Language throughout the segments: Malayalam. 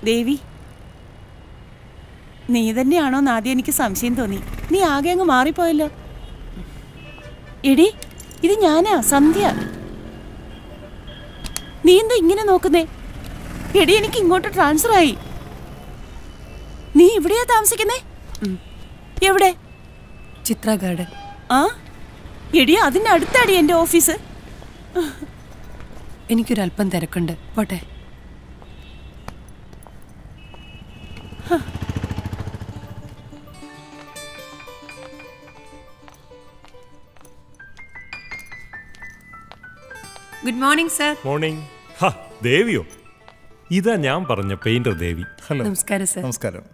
ദേവി നീ തന്നെയാണോ ആദ്യം എനിക്ക് സംശയം തോന്നി നീ ആകെ അങ്ങ് മാറിപ്പോയല്ലോ എടി ഇത് ഞാനാ സന്ധ്യ നീ എന്താ ഇങ്ങനെ നോക്കുന്നേ എടി എനിക്ക് ഇങ്ങോട്ട് ട്രാൻസ്ഫർ ആയി നീ ഇവിടെയാ താമസിക്കുന്നേ എവിടെ ചിത്ര ഗാർഡൻ ആ എടി അതിന്റെ അടുത്താടി എന്റെ ഓഫീസ് എനിക്കൊരല്പം തിരക്കുണ്ട് പോട്ടെ ഗുഡ് മോർണിംഗ് സർ മോർണിംഗ് ഹാ ദേവിയോ ഇതാ ഞാൻ പറഞ്ഞ പെയിന്റർ ദേവി ഹലോ നമസ്കാരം സർ നമസ്കാരം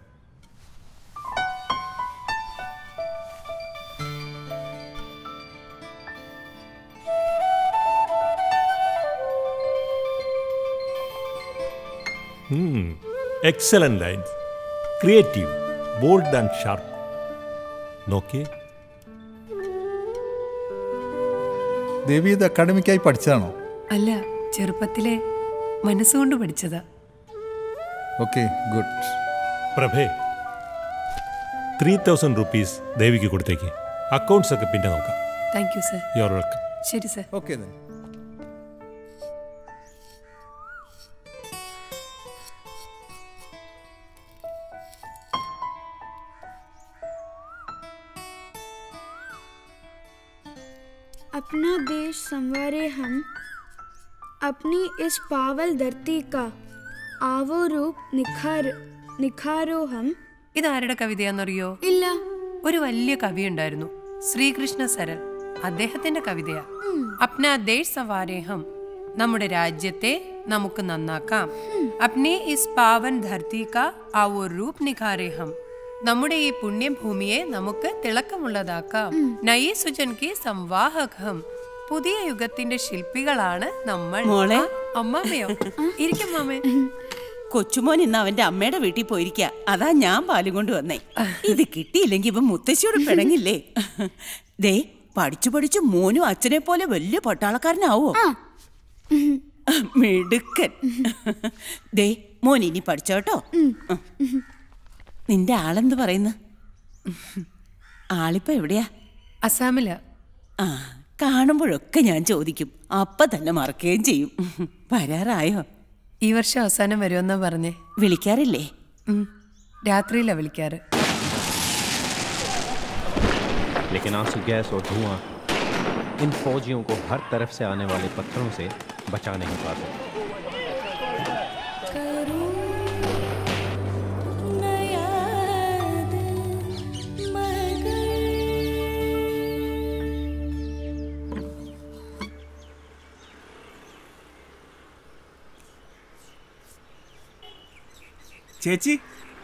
excellent lines creative bold and sharp നോക്കിയേ ദേവി ഇത് അക്കാഡമിക്കായി പഠിച്ചതാണോ അല്ല ചെറുപ്പത്തിലെ മനസ്സുകൊണ്ട് പഠിച്ചതാ ഓക്കെ ഗുഡ് പ്രഭേ ത്രീ തൗസൻഡ് റുപ്പീസ് ദേവിക്ക് കൊടുത്തേക്ക് അക്കൗണ്ട്സ് ഒക്കെ പിന്നെ നോക്കാം thank you sir you are welcome ശരി സർ ഓക്കെ then. अपना देश संवारे हम अपनी इस पावल धरती का आवो रूप निखार निखारो हम ഇതാരുടെ കവിതയാണെന്നറിയോ ഇല്ല ഒരു വലിയ കവി ഉണ്ടായിരുന്നു ശ്രീകൃഷ്ണ സരൻ അദ്ദേഹത്തിന്റെ കവിതയാ അപ്ന ദേശ് സവാരേഹം നമ്മുടെ രാജ്യത്തെ നമുക്ക് നന്നാക്കാം അപ്നെ ഇസ് പാവൻ ധർത്തി കാ ആ ഒരു രൂപ് നിഖാരേഹം നമ്മുടെ ഈ പുണ്യഭൂമിയെ നമുക്ക് തിളക്കമുള്ളതാക്കാം നയി സുജൻ കി സംവാഹകം പുതിയ യുഗത്തിന്റെ ശില്പികളാണ് നമ്മൾ മോളെ. ആ, അമ്മാമ്മയോ ഇരിക്കും മാമേ കൊച്ചുമോൻ ഇന്ന് അവന്റെ അമ്മയുടെ വീട്ടിൽ പോയിരിക്ക അതാ ഞാൻ പാലും കൊണ്ട് വന്നേ ഇത് കിട്ടിയില്ലെങ്കി ഇവൻ മുത്തശ്ശിയോട് പിണങ്ങില്ലേ ദേ പഠിച്ചു പഠിച്ചു മോനും അച്ഛനെ പോലെ വലിയ പട്ടാളക്കാരനാവോ മിടുക്കൻ ദേ മോൻ ഇനി പഠിച്ചോട്ടോ നിന്റെ ആളെന്ത് പറയുന്നു ആളിപ്പോ എവിടെയാ അസാമില ആ കാണുമ്പോഴൊക്കെ ഞാൻ ചോദിക്കും അപ്പൊ തന്നെ മറക്കുകയും ചെയ്യും വരാറായോ ഈ വർഷം അവസാനം വരുമെന്നാ പറഞ്ഞേ വിളിക്കാറില്ലേ ഉം. രാത്രിയിലാ വിളിക്കാറ് लेकिन आंसू गैस और धुआं इन फौजियों को हर तरफ से आने वाले पत्थरों से बचा नहीं पाते ചേച്ചി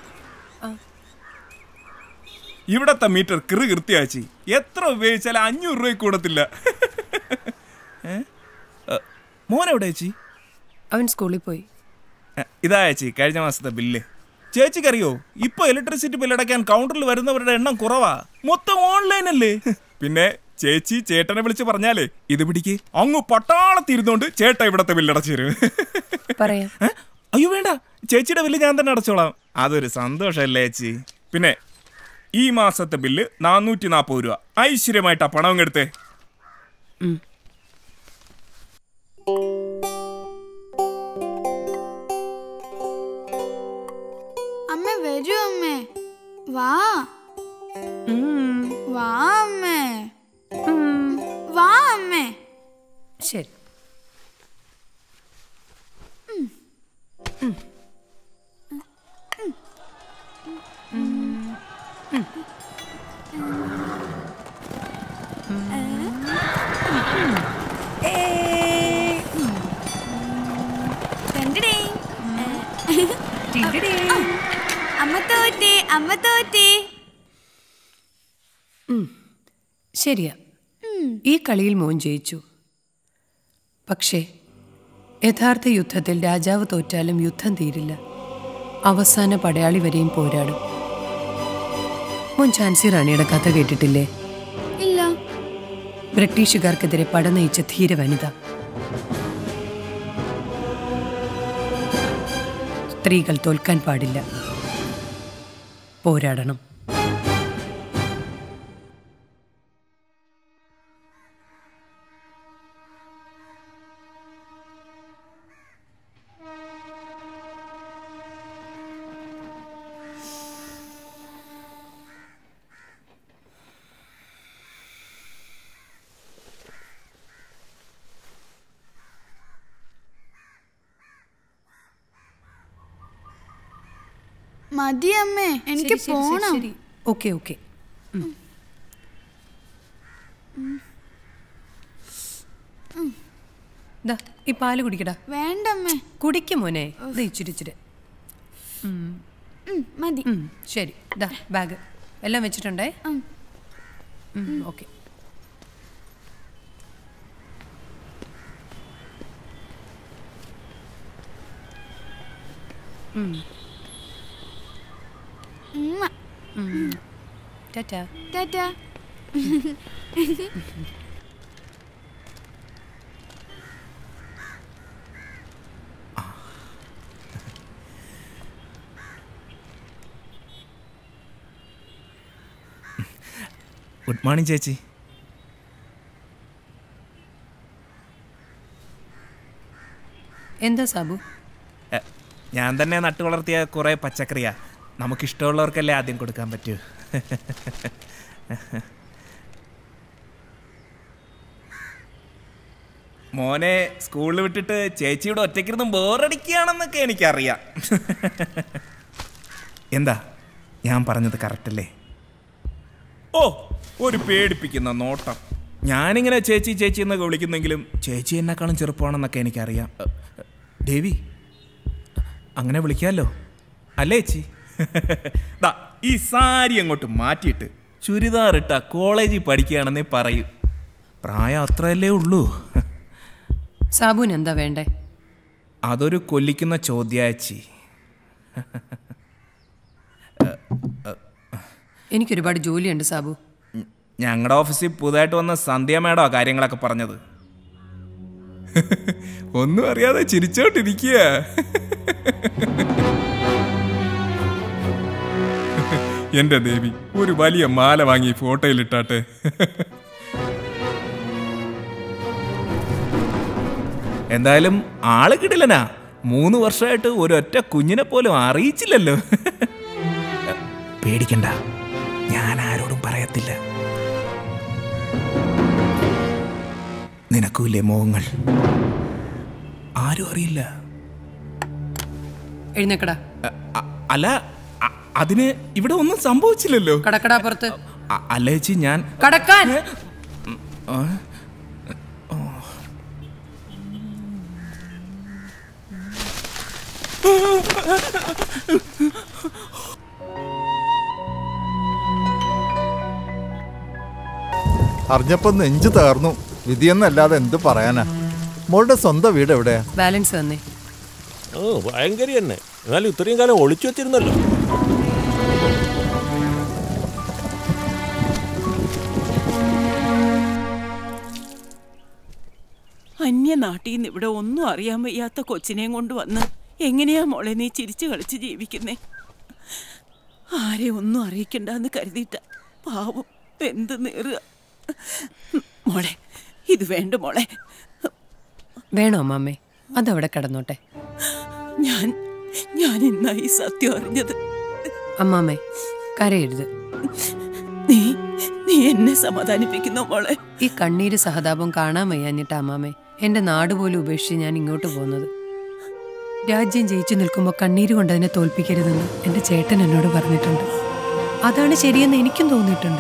ഇവിടത്തെ മീറ്റർ കിറു കൃത്യാച്ചി എത്ര ഉപയോഗിച്ചാലും അഞ്ഞൂറ് രൂപ കൂടത്തില്ല ഏ? ഏ, മോനെവിടെ ചേച്ചി അവൻ സ്കൂളിൽ പോയി ഏ, ഇതാ ചേച്ചി കഴിഞ്ഞ മാസത്തെ ബില്ല് ചേച്ചിക്കറിയോ ഇപ്പൊ ഇലക്ട്രിസിറ്റി ബില്ല് അടയ്ക്കാൻ കൗണ്ടറിൽ വരുന്നവരുടെ എണ്ണം കുറവാ മൊത്തം ഓൺലൈൻ അല്ലേ പിന്നെ ചേച്ചി ചേട്ടനെ വിളിച്ച് പറഞ്ഞാലേ ഇത് പിടിക്ക് അങ്ങ് പട്ടാളത്തിരുന്നോണ്ട് ചേട്ട ഇവിടത്തെ ബില്ല് അടച്ചു തരും പറയാം ഏ? അയ്യോ വേണ്ട ചേച്ചിയുടെ ബില്ല് ഞാൻ തന്നെ അടച്ചോളാം അതൊരു സന്തോഷമല്ലേ ചേച്ചി പിന്നെ ഈ മാസത്തെ ബില്ല് നാനൂറ്റി നാൽപ്പത് രൂപ ഐശ്വര്യമായിട്ടാ പണം അങ്ങ് എടുത്തേ അമ്മ വരൂ അമ്മേ വാ വാ അമ്മേ വാ അമ്മേ ശരി കണ്ടടേ അമ്മ തോറ്റേ അമ്മ തോറ്റേ ശരിയാ ഈ കളിയിൽ മോൻ ജയിച്ചു പക്ഷേ യഥാർത്ഥ യുദ്ധത്തിൽ രാജാവ് തോറ്റാലും യുദ്ധം തീരില്ല അവസാന പടയാളി വരെയും പോരാടും മോൻ ഝാൻസി റാണിയുടെ കഥ കേട്ടിട്ടില്ലേ ഇല്ല ബ്രിട്ടീഷുകാർക്കെതിരെ പട നയിച്ച ധീര വനിത സ്ത്രീകൾ തോൽക്കാൻ പാടില്ല പോരാടണം മതി അമ്മേ എനിക്ക് പോണം ഓക്കെ ഓക്കെ ദാ ഈ പാല് കുടിക്കടാ വേണ്ടമ്മേ കുടിക്കും മോനെ ദേ ഇച്ചിരി ഇച്ചിരി ഉം, മതി ഉം, ശരി ദാ ബാഗ് എല്ലാം വെച്ചിട്ടുണ്ടേ ഉം. ഓക്കെ ഉമ്മ. ടാറ്റാ ടാറ്റാ ഗുഡ് മോർണിംഗ് ചേച്ചി എന്താ സാബു എ, ഞാൻ തന്നെ നട്ടു വളർത്തിയ കുറേ പച്ചക്കറിയാ നമുക്കിഷ്ടമുള്ളവർക്കല്ലേ ആദ്യം കൊടുക്കാൻ പറ്റൂ മോനെ സ്കൂളിൽ വിട്ടിട്ട് ചേച്ചിയുടെ ഒറ്റയ്ക്കിരുന്ന് ബോറടിക്കുകയാണെന്നൊക്കെ എനിക്കറിയാം എന്താ ഞാൻ പറഞ്ഞത് കറക്റ്റ് അല്ലേ ഓ ഒരു പേടിപ്പിക്കുന്ന നോട്ടം ഞാനിങ്ങനെ ചേച്ചി ചേച്ചി എന്നൊക്കെ വിളിക്കുന്നെങ്കിലും ചേച്ചി എന്നെക്കാളും ചെറുപ്പമാണെന്നൊക്കെ എനിക്കറിയാം എ, എ, ദേവി അങ്ങനെ വിളിക്കാമല്ലോ അല്ലേ ചേച്ചി ദാ ഈ സാരി അങ്ങോട്ട് മാറ്റിയിട്ട് ചുരിദാർ ഇട്ട കോളേജിൽ പഠിക്കുകയാണെന്നേ പറയൂ പ്രായം അത്രയല്ലേ ഉള്ളൂ സാബുവിന് എന്താ വേണ്ടേ അതൊരു കൊല്ലിക്കുന്ന ചോദ്യാച്ചി എനിക്കൊരുപാട് ജോലിയുണ്ട് സാബു ഞങ്ങളുടെ ഓഫീസിൽ പുതുതായിട്ട് വന്ന സന്ധ്യ മേഡോ കാര്യങ്ങളൊക്കെ പറഞ്ഞത് ഒന്നും അറിയാതെ ചിരിച്ചോണ്ടിരിക്കുക എന്റെ ദേവി ഒരു വലിയ മാല വാങ്ങി ഫോട്ടോയിലിട്ടാട്ടെ എന്തായാലും ആള് കിടിലനാ മൂന്ന് വർഷമായിട്ട് ഒരൊറ്റ കുഞ്ഞിനെ പോലും അറിയിച്ചില്ലല്ലോ പേടിക്കണ്ട ഞാൻ ആരോടും പറയത്തില്ല നിനക്കൂല്ലേ മോഹങ്ങൾ ആരും അറിയില്ല എഴുന്നേക്കടാ അ- അ- അല്ല അ- അതിന് ഇവിടെ ഒന്നും സംഭവിച്ചില്ലല്ലോ കടക്കടാ പുറത്ത് അ- അല്ല ചേച്ചി ഞാൻ കടക്കാൻ ആ, അറിഞ്ഞപ്പോ നെഞ്ചു തകർന്നു വിധിയെന്നല്ലാതെ എന്ത് പറയാനാ മോളുടെ സ്വന്തം വീട് എവിടെയാ ബാലൻസ് തന്നേ ഓ ഭയങ്കര തന്നെ എന്നാലും ഇത്രയും കാലം ഒളിച്ചു വെച്ചിരുന്നല്ലോ അന്യനാട്ടിൽ നിന്ന് ഇവിടെ ഒന്നും അറിയാൻ വയ്യാത്ത കൊച്ചിനെയും കൊണ്ട് വന്ന് എങ്ങനെയാ മോളെ നീ ചിരിച്ചു കളിച്ച് ജീവിക്കുന്നേ ആരെ ഒന്നും അറിയിക്കണ്ടെന്ന് കരുതിയിട്ട പാവം എന്ത് നേറുക മോളെ ഇത് വേണ്ട മോളെ വേണോ അമ്മാമ്മേ അതവിടെ കിടന്നോട്ടെ ഞാൻ ഞാൻ ഇന്നായി സത്യം അറിഞ്ഞത് അമ്മാമ്മേ കരയരുത് നീ നീ എന്നെ സമാധാനിപ്പിക്കുന്നു മോളെ ഈ കണ്ണീര് സഹതാപം കാണാൻ വയ്യാഞ്ഞിട്ട് അമ്മാമ്മേ എന്റെ നാട് പോലും ഉപേക്ഷിച്ച് ഞാൻ ഇങ്ങോട്ട് പോകുന്നത് രാജ്യം ജയിച്ചു നിൽക്കുമ്പോൾ കണ്ണീര് കൊണ്ട് അതിനെ തോൽപ്പിക്കരുതെന്ന് എന്റെ ചേട്ടൻ എന്നോട് പറഞ്ഞിട്ടുണ്ട് അതാണ് ശരിയെന്ന് എനിക്കും തോന്നിയിട്ടുണ്ട്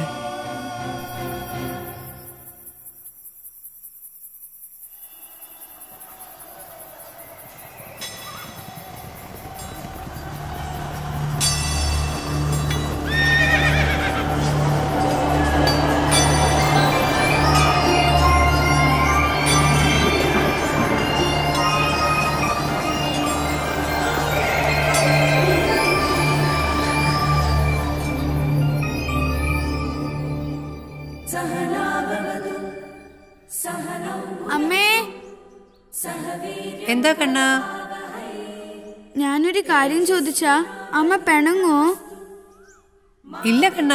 അമ്മേ എന്താ കണ്ണാ ഞാനൊരു കാര്യം ചോദിച്ചാ അമ്മ പിണങ്ങോ ഇല്ല കണ്ണ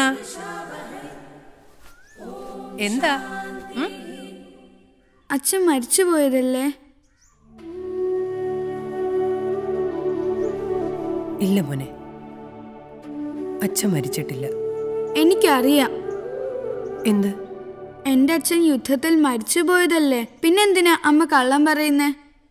എന്താ ഉം? അച്ഛൻ മരിച്ചു പോയതല്ലേ ഇല്ല മോനെ അച്ഛൻ മരിച്ചിട്ടില്ല എനിക്കറിയാം എന്ത് എന്റെ അച്ഛൻ യുദ്ധത്തിൽ മരിച്ചു പോയതല്ലേ പിന്നെന്തിനാ അമ്മ കള്ളം പറയുന്നേ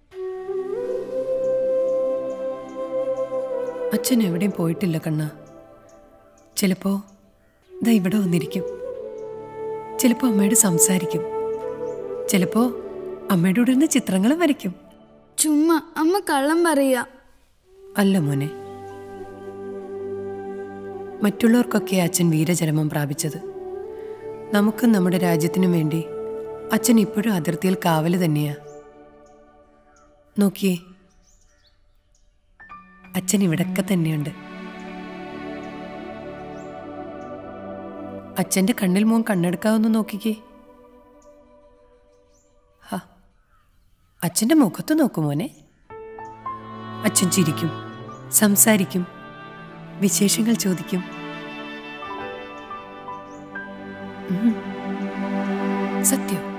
അച്ഛൻ എവിടെയും പോയിട്ടില്ല കണ്ണ ചിലപ്പോ ദാ ഇവിടെ വന്നിരിക്കും ചിലപ്പോ അമ്മയോട് സംസാരിക്കും ചിലപ്പോ അമ്മയുടെ കൂടെ ഇരുന്ന് ചിത്രങ്ങളും വരയ്ക്കും ചുമ്മാ അമ്മ കള്ളം പറയാ അല്ല മോനെ മറ്റുള്ളവർക്കൊക്കെ അച്ഛൻ വീരചരമം പ്രാപിച്ചത് നമുക്കും നമ്മുടെ രാജ്യത്തിനും വേണ്ടി അച്ഛൻ ഇപ്പോഴും അതിർത്തിയിൽ കാവല് തന്നെയാ നോക്കിയേ അച്ഛൻ ഇവിടൊക്കെ തന്നെയുണ്ട് അച്ഛന്റെ കണ്ണിൽ മോൻ കണ്ണെടുക്കാവുന്ന നോക്കിക്കേ ഹാ അച്ഛന്റെ മുഖത്ത് നോക്കു മോനെ അച്ഛൻ ചിരിക്കും സംസാരിക്കും വിശേഷങ്ങൾ ചോദിക്കും ഉം. സത്യം